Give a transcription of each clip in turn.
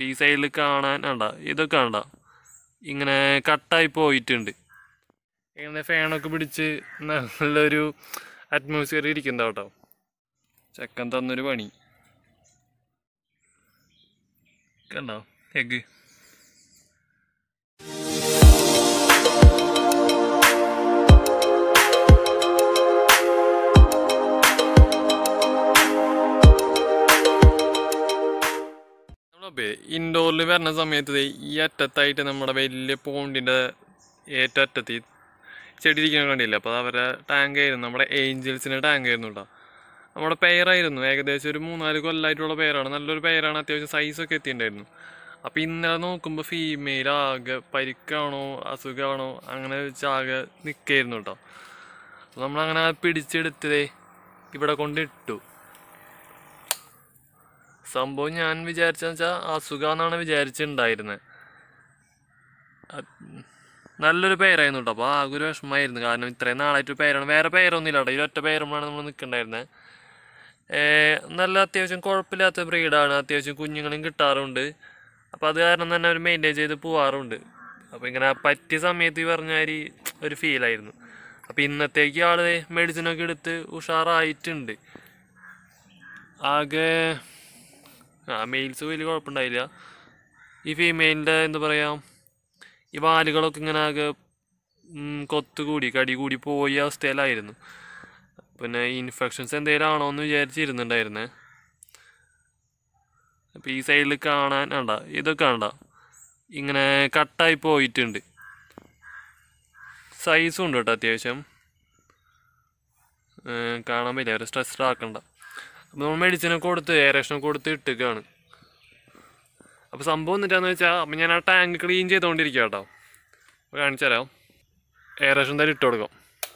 അപ്പോൾ ഈ സൈഡിൽ കാണാൻ വേണ്ട ഇതൊക്കെ വേണ്ട ഇങ്ങനെ കട്ടായി പോയിട്ടുണ്ട് ഇങ്ങനെ ഫാനൊക്കെ പിടിച്ച് നല്ലൊരു അറ്റ്മോസ്ഫിയർ ഇരിക്കുന്ന കേട്ടോ ചെക്കൻ തന്നൊരു പണി കണ്ടോ എഗ് നമ്മളപ്പേ ഇൻഡോറിൽ വരുന്ന സമയത്ത് ദേ ഈ അറ്റത്തായിട്ട് നമ്മുടെ വലിയ പോണ്ടിൻ്റെ ഏറ്റവും അറ്റത്ത് ഈ ചെടി ഇരിക്കുന്ന കണ്ടില്ല അപ്പോൾ അവരുടെ ടാങ്ക് ആയിരുന്നു നമ്മുടെ ഏഞ്ചൽസിൻ്റെ ടാങ്ക് ആയിരുന്നു കേട്ടോ നമ്മുടെ പെയറായിരുന്നു ഏകദേശം ഒരു മൂന്നാല് കൊല്ലമായിട്ടുള്ള പെയറാണ് നല്ലൊരു പെയറാണ് അത്യാവശ്യം സൈസൊക്കെ എത്തിയിട്ടുണ്ടായിരുന്നു അപ്പോൾ ഇന്നലെ നോക്കുമ്പോൾ ഫീമെയിൽ ആകെ പരിക്കാണോ അസുഖമാണോ അങ്ങനെ വെച്ച് ആകെ നിൽക്കായിരുന്നു കേട്ടോ അപ്പോൾ നമ്മളങ്ങനെ പിടിച്ചെടുത്തതേ ഇവിടെ കൊണ്ടിട്ടു സംഭവം ഞാൻ വിചാരിച്ചെന്ന് വെച്ചാൽ അസുഖമെന്നാണ് വിചാരിച്ചിട്ടുണ്ടായിരുന്നത് അത് നല്ലൊരു പേരായിരുന്നു കേട്ടോ അപ്പോൾ ആകെ ഒരു വിഷമമായിരുന്നു കാരണം ഇത്രയും നാളായിട്ട് പേരാണ് വേറെ പേരൊന്നുമില്ല കേട്ടോ ഈ ഒറ്റ പേരുമ്പോഴാണ് നമ്മൾ നിൽക്കണ്ടായിരുന്നത് നല്ല അത്യാവശ്യം കുഴപ്പമില്ലാത്ത ബ്രീഡാണ് അത്യാവശ്യം കുഞ്ഞുങ്ങളും കിട്ടാറുണ്ട് അപ്പോൾ അത് കാരണം തന്നെ അവർ മെയിൻറ്റെയിൻ ചെയ്ത് പോവാറുണ്ട് അപ്പോൾ ഇങ്ങനെ പറ്റിയ സമയത്ത് ഈ പറഞ്ഞ മാതിരി ഒരു ഫീലായിരുന്നു അപ്പോൾ ഇന്നത്തേക്ക് ആൾ മെഡിസിനൊക്കെ എടുത്ത് ഉഷാറായിട്ടുണ്ട് ആകെ ആ മെയിൽസ് വലിയ കുഴപ്പമുണ്ടായില്ല ഈ ഫീമെയിലിൻ്റെ എന്താ പറയുക ഈ വാലുകളൊക്കെ ഇങ്ങനെ ആകെ ഉം, കൊത്ത് കൂടി കടി കൂടി പോയ അവസ്ഥയിലായിരുന്നു പിന്നെ ഇൻഫെക്ഷൻസ് എന്തെങ്കിലും ആണോ എന്ന് വിചാരിച്ചിരുന്നുണ്ടായിരുന്നേ അപ്പോൾ ഈ സൈഡിൽ കാണാൻ വേണ്ട ഇതൊക്കെ വേണ്ട ഇങ്ങനെ കട്ടായി പോയിട്ടുണ്ട് സൈസും ഉണ്ട് കേട്ടോ അത്യാവശ്യം ഏർ കാണാൻ പറ്റില്ല ഒരു സ്ട്രെസ്ഡ് ആക്കണ്ട അപ്പോൾ നമ്മൾ മെഡിസിനൊക്കെ കൊടുത്ത് എയറേഷനൊക്കെ കൊടുത്ത് ഇട്ടേക്കാണ് അപ്പോൾ സംഭവം എന്നിട്ടാന്ന് വെച്ചാൽ അപ്പം ഞാൻ ആ ടാങ്ക് ക്ലീൻ ചെയ്തുകൊണ്ടിരിക്കുക കേട്ടോ അപ്പോൾ കാണിച്ചു തരാം എയറേഷൻ എന്തായാലും ഇട്ട് കൊടുക്കാം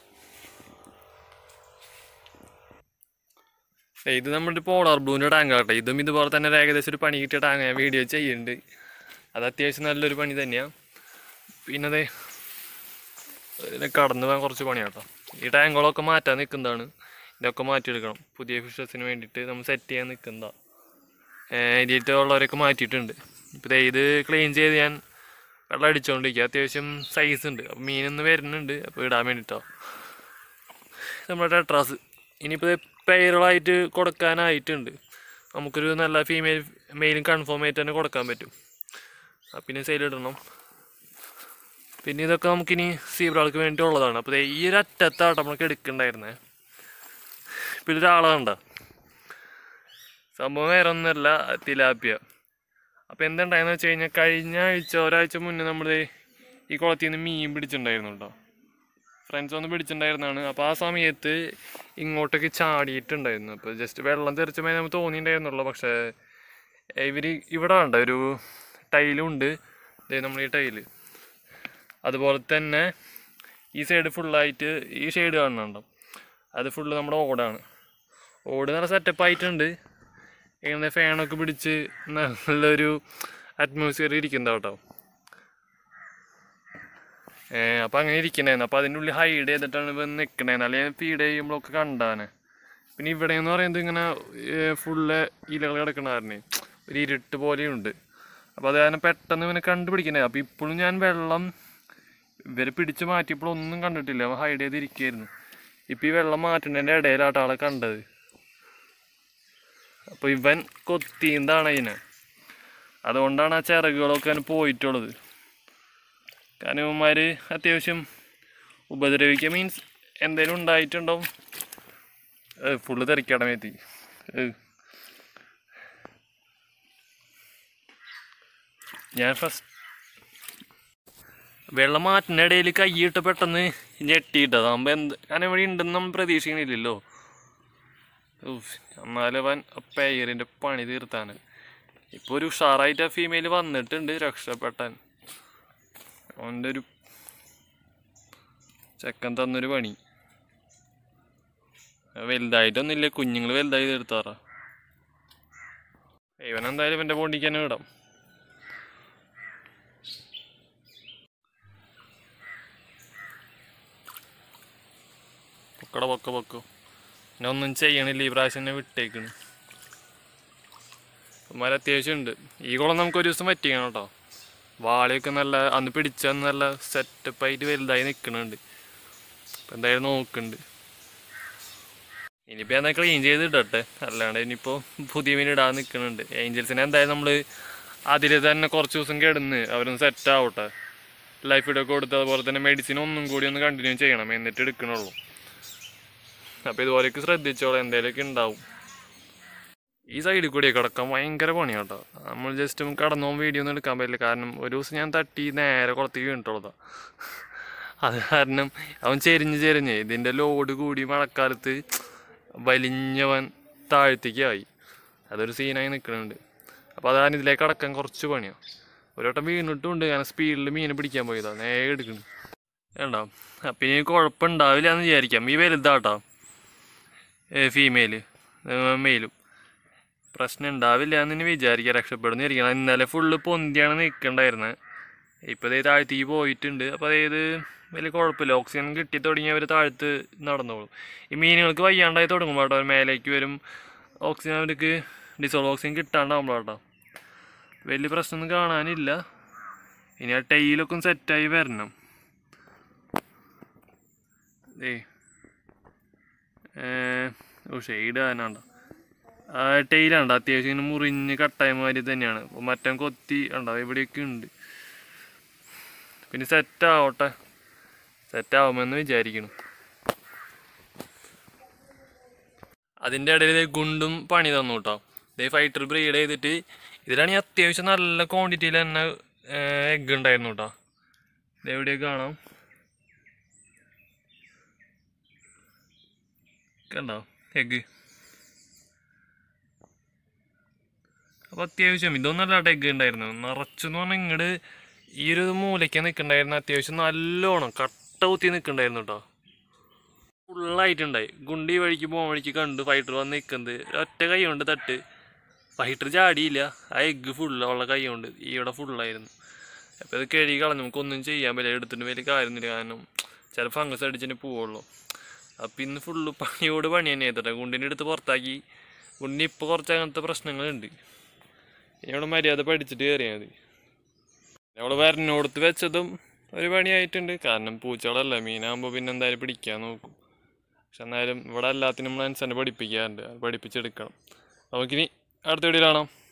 ദേ ഇത് നമ്മുടെ പോളാർ ബ്ലൂവിൻ്റെ ടാങ്ക് ആട്ടെ ഇതും ഇതുപോലെ തന്നെ ഒരു ഏകദേശം ഒരു പണി കിട്ടിയ ടാങ്ക് ഞാൻ വീഡിയോ ചെയ്യുന്നുണ്ട് അത് അത്യാവശ്യം നല്ലൊരു പണി തന്നെയാണ് പിന്നെ അതെ ഇതിനെ കടന്നു പോകാൻ കുറച്ച് പണിയാട്ടോ ഈ ടാങ്കുകളൊക്കെ മാറ്റാൻ നിൽക്കുന്നതാണ് ഇതൊക്കെ മാറ്റിയെടുക്കണം പുതിയ ഫിഷസിന് വേണ്ടിയിട്ട് നമ്മൾ സെറ്റ് ചെയ്യാൻ നിൽക്കുന്നതാണ് ഇതിട്ട് ഉള്ളവരൊക്കെ മാറ്റിയിട്ടുണ്ട് ഇപ്പോൾ ദേ ഇത് ക്ലീൻ ചെയ്ത് ഞാൻ വെള്ളം അടിച്ചുകൊണ്ടിരിക്കുക അത്യാവശ്യം സൈസ് ഉണ്ട് അപ്പോൾ മീനൊന്ന് വരുന്നുണ്ട് അപ്പോൾ ഇടാൻ വേണ്ടിയിട്ടോ നമ്മുടെ ടെട്രാസ് ഇനിയിപ്പോൾ പെയറുകളായിട്ട് കൊടുക്കാനായിട്ടുണ്ട് നമുക്കൊരു നല്ല ഫീമെയിൽ മെയിലും കൺഫേം ആയിട്ട് തന്നെ കൊടുക്കാൻ പറ്റും ആ, പിന്നെ സെയിലിടണം പിന്നെ ഇതൊക്കെ നമുക്കിനി സീബ്രാൾക്ക് വേണ്ടിയുള്ളതാണ് അപ്പോൾ ദേ ഈ ഒരു അറ്റത്താണ് നമ്മൾക്ക് എടുക്കണ്ടായിരുന്നേ പിന്നെ ഒരാളുണ്ട സംഭവം വേറെ ഒന്നുമല്ല തിലാപ്പിയ അപ്പോൾ എന്തുണ്ടായെന്ന് വെച്ച് കഴിഞ്ഞാൽ കഴിഞ്ഞ ആഴ്ച ഒരാഴ്ച മുന്നേ നമ്മൾ ഈ കുളത്തിൽ നിന്ന് മീൻ പിടിച്ചിട്ടുണ്ടായിരുന്നു കേട്ടോ ഫ്രണ്ട്സ് ഒന്ന് പിടിച്ചിട്ടുണ്ടായിരുന്നതാണ് അപ്പോൾ ആ സമയത്ത് ഇങ്ങോട്ടേക്ക് ചാടിയിട്ടുണ്ടായിരുന്നു അപ്പോൾ ജസ്റ്റ് വെള്ളം തെറിച്ചപ്പോൾ നമുക്ക് തോന്നിയിട്ടുണ്ടായിരുന്നുള്ളൂ പക്ഷേ ഇവർ ഇവിടെ ഉണ്ട് ഒരു ടൈലും ഉണ്ട് ഇതേ നമ്മൾ ഈ ടൈല് അതുപോലെ തന്നെ ഈ സൈഡ് ഫുള്ളായിട്ട് ഈ ഷെയ്ഡ് കാണുന്നുണ്ടോ അത് ഫുള്ള് നമ്മുടെ ഓടാണ് ഓട് നല്ല സെറ്റപ്പ് ആയിട്ടുണ്ട് ഇങ്ങനെ ഫാനൊക്കെ പിടിച്ച് നല്ലൊരു അറ്റ്മോസ്ഫിയർ ഇരിക്കുന്ന കേട്ടോ ഏഹ് അപ്പം അങ്ങനെ ഇരിക്കണേന്ന് അപ്പം അതിൻ്റെ ഉള്ളിൽ ഹൈഡ് ചെയ്തിട്ടാണ് ഇപ്പം നിൽക്കണേന്ന് അല്ലെങ്കിൽ ഫീഡ് ചെയ്യുമ്പോഴൊക്കെ കണ്ടാനെ പിന്നെ ഇവിടെ എന്ന് പറയുന്നത് ഇങ്ങനെ ഫുള്ള് ഇലകൾ കിടക്കണ കാരണേ ഒരു ഇരുട്ട് പോലെയുണ്ട് അപ്പോൾ അത് കാരണം പെട്ടെന്ന് ഇവനെ കണ്ടുപിടിക്കണേ അപ്പോൾ ഇപ്പോഴും ഞാൻ വെള്ളം ഇവരെ പിടിച്ച് മാറ്റിയപ്പോഴൊന്നും കണ്ടിട്ടില്ല അവൻ ഹൈഡ് ചെയ്തിരിക്കുകയായിരുന്നു ഇപ്പം ഈ വെള്ളം മാറ്റുന്നതിൻ്റെ ഇടയിലാട്ടോ ആളെ കണ്ടത് അപ്പോൾ ഇവൻ കൊത്തിയതാണ് അതിനെ അതുകൊണ്ടാണ് ആ ചിറകുകളൊക്കെ അതിന് പോയിട്ടുള്ളത് കാരണം ഇവന്മാർ അത്യാവശ്യം ഉപദ്രവിക്കുക മീൻസ് എന്തെങ്കിലും ഉണ്ടായിട്ടുണ്ടാവും ഫുള്ള് തെറിക്കടമെത്തി ഞാൻ ഫസ്റ്റ് വെള്ളം മാറ്റുന്ന ഇടയിൽ കൈയിട്ട് പെട്ടെന്ന് ഞെട്ടിയിട്ട് അതാകുമ്പോൾ എന്ത് കാരണം ഇവിടെ ഉണ്ടെന്ന് നമ്മൾ പ്രതീക്ഷിക്കണില്ലല്ലോ ഉഫ്, എന്നാലും അവൻ പേരിൻ്റെ പണി തീർത്താണ് ഇപ്പോൾ ഒരു ഉഷാറായിട്ട് ആ ഫീമെയിൽ വന്നിട്ടുണ്ട് രക്ഷപ്പെട്ടാൻ അവൻ്റെ ഒരു ചെക്കൻ തന്നൊരു പണി വലുതായിട്ടൊന്നുമില്ല കുഞ്ഞുങ്ങൾ വലുതായി തീർത്താറ ഇവൻ എന്തായാലും ഇവൻ്റെ പോണ്ടിക്ക് തന്നെ വിടാം പൊക്കട പൊക്ക പൊക്കോ പിന്നെ ഒന്നും ചെയ്യണില്ല ഈ പ്രാവശ്യം എന്നെ വിട്ടേക്കണ് മര അത്യാവശ്യം ഉണ്ട് ഈ കുളം നമുക്ക് ഒരു ദിവസം പറ്റിക്കണം കേട്ടോ വാളയൊക്കെ നല്ല അന്ന് പിടിച്ച നല്ല സെറ്റപ്പായിട്ട് വലുതായി നിൽക്കുന്നുണ്ട് അപ്പം എന്തായാലും നോക്കുന്നുണ്ട് ഇനിയിപ്പോൾ എന്താ ക്ലീൻ ചെയ്ത് ഇടട്ടെ അല്ലാണ്ട് ഇനിയിപ്പോൾ പുതിയ മീൻ ഇടാൻ നിൽക്കുന്നുണ്ട് ഏഞ്ചൽസിനെ എന്തായാലും നമ്മൾ അതിൽ തന്നെ കുറച്ച് ദിവസം കിടന്ന് അവരൊന്ന് സെറ്റ് ആവട്ടെ ലൈഫ് ഇടൊക്കെ കൊടുത്ത് അതുപോലെ തന്നെ മെഡിസിൻ ഒന്നും കൂടി ഒന്ന് കണ്ടിന്യൂ ചെയ്യണം എന്നിട്ട് എടുക്കണുള്ളൂ അപ്പോൾ ഇതുപോലെയൊക്കെ ശ്രദ്ധിച്ചോളാം എന്തെങ്കിലുമൊക്കെ ഉണ്ടാവും ഈ സൈഡിൽ കൂടി കിടക്കാൻ ഭയങ്കര പണിയാണ് കേട്ടോ നമ്മൾ ജസ്റ്റ് കടന്നോ വീഡിയോ ഒന്നും എടുക്കാൻ പറ്റില്ല കാരണം ഒരു ദിവസം ഞാൻ തട്ടി നേരെ കുളത്തേക്ക് വീണിട്ടുള്ളതാ അത് കാരണം അവൻ ചെരിഞ്ഞ് ചെരിഞ്ഞ് ഇതിൻ്റെ ലോഡ് കൂടി മഴക്കാലത്ത് വലിഞ്ഞവൻ താഴ്ത്തേക്കായി അതൊരു സീനായി നിൽക്കുന്നുണ്ട് അപ്പോൾ അത് കാരണം ഇതിലേക്ക് കടക്കാൻ കുറച്ച് പണിയാണ് ഒരു വട്ടം വീണിട്ടുണ്ട് കാരണം സ്പീഡിൽ മീനെ പിടിക്കാൻ പോയതാണ് നേരെ എടുക്കുന്നു വേണ്ട അപ്പം ഇനി കുഴപ്പമുണ്ടാവില്ല എന്ന് വിചാരിക്കാം ഈ വലുതാട്ടോ ഫീമെയില് മെയിലും പ്രശ്നം ഉണ്ടാവില്ല എന്ന് ഇനി വിചാരിക്കാം രക്ഷപ്പെടുന്ന ഇരിക്കണം ഇന്നലെ ഫുള്ള് പൊന്തിയാണ് നിൽക്കണ്ടായിരുന്നത് ഇപ്പോൾ ഇതേ താഴ്ത്തേക്ക് പോയിട്ടുണ്ട് അപ്പോൾ അതായത് വലിയ കുഴപ്പമില്ല ഓക്സിജൻ കിട്ടി തുടങ്ങി അവർ താഴ്ത്ത് നടന്നോളും ഈ മീനുകൾക്ക് വയ്യാണ്ടായി തുടങ്ങും കേട്ടോ അവർ മേലേക്ക് വരും ഓക്സിജൻ അവർക്ക് ഡിസോൾവ് ഓക്സിജൻ കിട്ടാണ്ടാവുമ്പോഴാട്ടോ വലിയ പ്രശ്നമൊന്നും കാണാനില്ല ഇനി ആ ടൈലൊക്കെ ഒന്ന് സെറ്റായി വരണം ഏ ഓ ഷെയ്ഡ് ആനാണ്ട ആ ടൈലാണ്ട് അത്യാവശ്യം ഇങ്ങനെ മുറിഞ്ഞ് കട്ടായ മാതിരി തന്നെയാണ് അപ്പോൾ മറ്റേ കൊത്തി ഉണ്ടോ ഇവിടെയൊക്കെ ഉണ്ട് പിന്നെ സെറ്റ് ആവട്ടെ സെറ്റ് ആവുമെന്ന് വിചാരിക്കുന്നു അതിൻ്റെ ഇടയിൽ ഗുണ്ടും പണി തന്നു കേട്ടോ ഇതേ ഫൈറ്റർ ബ്രീഡ് ചെയ്തിട്ട് ഇതിലാണെങ്കിൽ അത്യാവശ്യം നല്ല ക്വാണ്ടിറ്റിയിൽ തന്നെ എഗ്ഗ് ഉണ്ടായിരുന്നു കേട്ടോ ഇതെവിടെയൊക്കെ കാണാം കണ്ടോ എഗ്ഗ് അപ്പോൾ അത്യാവശ്യം ഇതൊന്നല്ല എഗ്ഗ് ഉണ്ടായിരുന്നു നിറച്ചെന്ന് പറഞ്ഞാൽ ഇങ്ങോട്ട് ഈ ഒരു മൂലയ്ക്ക് നിൽക്കണ്ടായിരുന്നു അത്യാവശ്യം നല്ലോണം കട്ട കുത്തി നിൽക്കണ്ടായിരുന്നു കേട്ടോ ഫുള്ളായിട്ടുണ്ടായി ഗുണ്ടി വഴിക്ക് പോകാൻ വഴിക്ക് കണ്ടു ഫൈറ്റർ വന്ന് നിൽക്കുന്നത് ഒറ്റ കൈ കൊണ്ട് തട്ട് ഫൈറ്റർ ചാടിയില്ല ആ എഗ്ഗ് ഫുള്ള് ഉള്ള കൈ കൊണ്ട് ഇവിടെ ഫുള്ളായിരുന്നു അപ്പോൾ ഇത് കഴുകി കളഞ്ഞു നമുക്കൊന്നും ചെയ്യാൻ പറ്റില്ല എടുത്തിട്ട് വലിയ കാര്യമൊന്നുമില്ല കാരണം ചില ഫംഗസ് അടിച്ചിട്ട് പോവുള്ളൂ അപ്പം ഇന്ന് ഫുള്ള് പണിയോട് പണി തന്നെ ചെയ്തിട്ടെ ഗുണ്ടിൻ്റെ അടുത്ത് പുറത്താക്കി ഗുണ്ടിന് ഇപ്പോൾ കുറച്ച് അങ്ങനത്തെ പ്രശ്നങ്ങളുണ്ട് ഇനി അവിടെ മര്യാദ പഠിച്ചിട്ട് കയറിയാൽ മതി നമ്മൾ വരനോടത്ത് വെച്ചതും ഒരു പണിയായിട്ടുണ്ട് കാരണം പൂച്ചകളല്ല മീനാകുമ്പോൾ പിന്നെ എന്തായാലും പിടിക്കാൻ നോക്കും പക്ഷെ എന്നാലും ഇവിടെ എല്ലാത്തിനും നമ്മൾ അനുസരിച്ച് പഠിപ്പിക്കാറുണ്ട് അത് പഠിപ്പിച്ചെടുക്കണം നമുക്കിനി അടുത്ത വീഡിയോയിൽ കാണാം